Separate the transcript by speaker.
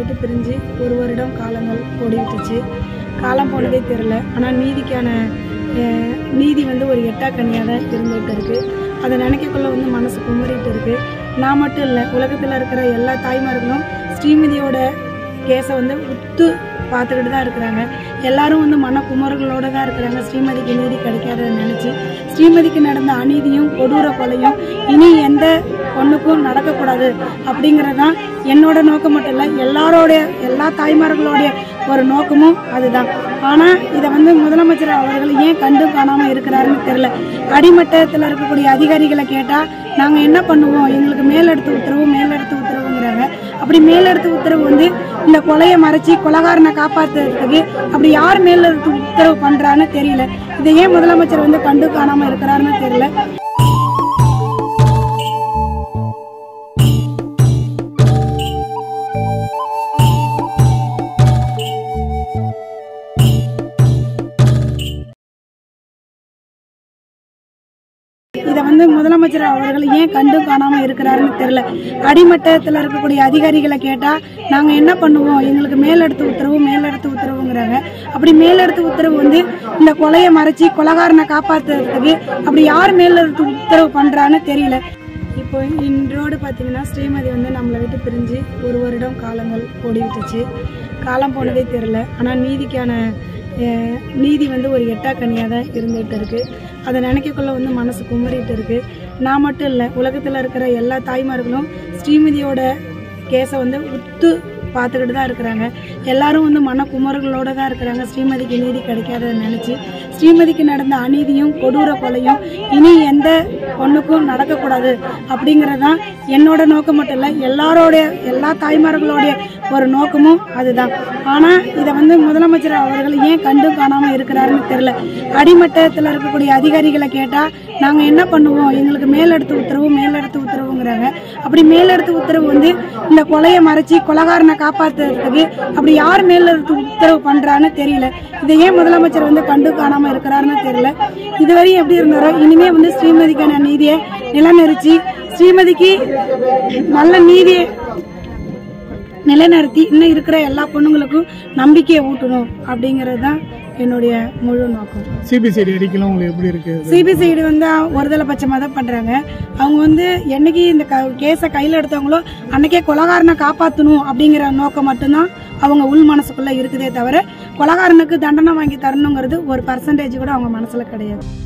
Speaker 1: விட்டு பிரிஞ்சு ஒரு வருடம் காலங்கள் ஓடிவிட்டுச்சு காலம் போனதே தெரில ஆனால் நீதிக்கான அஹ், நீதி வந்து ஒரு எட்டா கனியாக தான் இருந்துகிட்டு இருக்கு அதை நினைக்கக்குள்ள வந்து மனசு குமரிட்டு இருக்கு நான் மட்டும் இல்லை உலகத்தில் இருக்கிற எல்லா தாய்மார்களும் ஸ்ரீமதியோட கேஸை வந்து உத்து பார்த்துக்கிட்டு தான் இருக்கிறாங்க எல்லாரும் வந்து மன குமர்களோட தான் இருக்கிறாங்க ஸ்ரீமதிக்கு நீதி கிடைக்காததை நினச்சி ஸ்ரீமதிக்கு நடந்த அநீதியும் கொடூர கொலையும் இனி எந்த பொண்ணுக்கும் நடக்கக்கூடாது அப்படிங்கிறது தான் என்னோட நோக்கம் மட்டும் இல்லை எல்லாரோடைய எல்லா தாய்மார்களோடைய ஒரு நோக்கமும் அதுதான் ஆனால் இதை வந்து முதலமைச்சர் அவர்கள் ஏன் கண்டு காணாமல் இருக்கிறாருன்னு தெரியல அடிமட்டத்தில் இருக்கக்கூடிய அதிகாரிகளை கேட்டால் நாங்கள் என்ன பண்ணுவோம் எங்களுக்கு மேலெடுத்து உத்தரவு மேலெடுத்து உத்தரவுங்கிறாங்க அப்படி மேலெடுத்து உத்தரவு வந்து இந்த கொலையை மறைச்சி கொலகாரனை காப்பாத்துறதுக்கு அப்படி யார் மேலெடுத்து உத்தரவு பண்றான்னு தெரியல இதை ஏன் முதலமைச்சர் வந்து கண்டு காணாம இருக்கிறாருன்னு தெரியல இதை வந்து முதலமைச்சர் அவர்கள் ஏன் கண்டு காணாம இருக்கிறாருன்னு தெரியல அடிமட்டத்தில் இருக்கக்கூடிய அதிகாரிகளை கேட்டா நாங்க என்ன பண்ணுவோம் எங்களுக்கு மேலெடுத்து உத்தரவு மேலெடுத்து உத்தரவுங்கிறாங்க அப்படி மேலெடுத்து உத்தரவு வந்து இந்த கொலையை மறைச்சி கொலகாரனை காப்பாத்துறதுக்கு அப்படி யார் மேலெடுத்து உத்தரவு பண்றான்னு தெரியல இப்போ இன்றோடு பார்த்தீங்கன்னா ஸ்ரீமதி வந்து நம்மளை விட்டு பிரிஞ்சு ஒரு வருடம் காலங்கள் ஓடிவிட்டுச்சு காலம் போனதே தெரில ஆனால் நீதிக்கான அஹ், நீதி வந்து ஒரு எட்டா கனியாக தான் இருந்துகிட்டு இருக்கு அதை நினைக்கக்குள்ள வந்து மனசு குமரிட்டு இருக்கு நான் மட்டும் இல்லை உலகத்தில் இருக்கிற எல்லா தாய்மார்களும் ஸ்ரீமதியோட கேஸை வந்து உத்து பார்த்துக்கிட்டு தான் இருக்கிறாங்க எல்லாரும் வந்து மன குமர்களோட தான் இருக்கிறாங்க ஸ்ரீமதிக்கு நீதி கிடைக்காததை நினச்சி ஸ்ரீமதிக்கு நடந்த அநீதியும் கொடூர கொலையும் இனி எந்த பொண்ணுக்கும் நடக்கக்கூடாது அப்படிங்கிறது தான் என்னோட நோக்கம் மட்டும் இல்லை எல்லாரோடைய எல்லா தாய்மார்களோடைய ஒரு நோக்கமும் அதுதான் ஆனால் இதை வந்து முதலமைச்சர் அவர்கள் ஏன் கண்டு காணாமல் இருக்கிறாருன்னு தெரியல அடிமட்டத்தில் இருக்கக்கூடிய அதிகாரிகளை கேட்டால் நாங்கள் என்ன பண்ணுவோம் எங்களுக்கு மேலெடுத்து உத்தரவு மேலெடுத்து உத்தரவுங்கிறாங்க அப்படி மேலெடுத்து உத்தரவு வந்து இந்த கொலையை மறைச்சி கொலகாரனை காப்பாத்துறதுக்கு அப்படி யார் மேலெடுத்து உத்தரவு பண்றான்னு தெரியல இதை ஏன் முதலமைச்சர் வந்து கண்டு காணாம இருக்கிறாருன்னு தெரியல இதுவரையும் எப்படி இருந்தாரோ இனிமே வந்து ஸ்ரீமதிக்கான நீதியை நிலைநிறுத்தி ஸ்ரீமதிக்கு நல்ல நீதியை நிலைநிறுத்தி இன்னும் இருக்கிற எல்லா பொண்ணுங்களுக்கும் நம்பிக்கையை ஊட்டணும் அப்படிங்கிறது தான் என்னுடைய முழு நோக்கம்
Speaker 2: சிபிசிஐடி அறிக்கைலாம் உங்களுக்கு எப்படி இருக்கு
Speaker 1: சிபிசிஐடி வந்து ஒருதலை பட்சமாக தான் பண்ணுறாங்க அவங்க வந்து என்னைக்கு இந்த க கேஸை கையில் எடுத்தவங்களோ அன்னைக்கே கொலகாரனை காப்பாற்றணும் அப்படிங்கிற நோக்கம் மட்டும்தான் அவங்க உள் மனசுக்குள்ளே இருக்குதே தவிர கொலகாரனுக்கு தண்டனை வாங்கி தரணுங்கிறது ஒரு பர்சன்டேஜ் கூட அவங்க மனசில் கிடையாது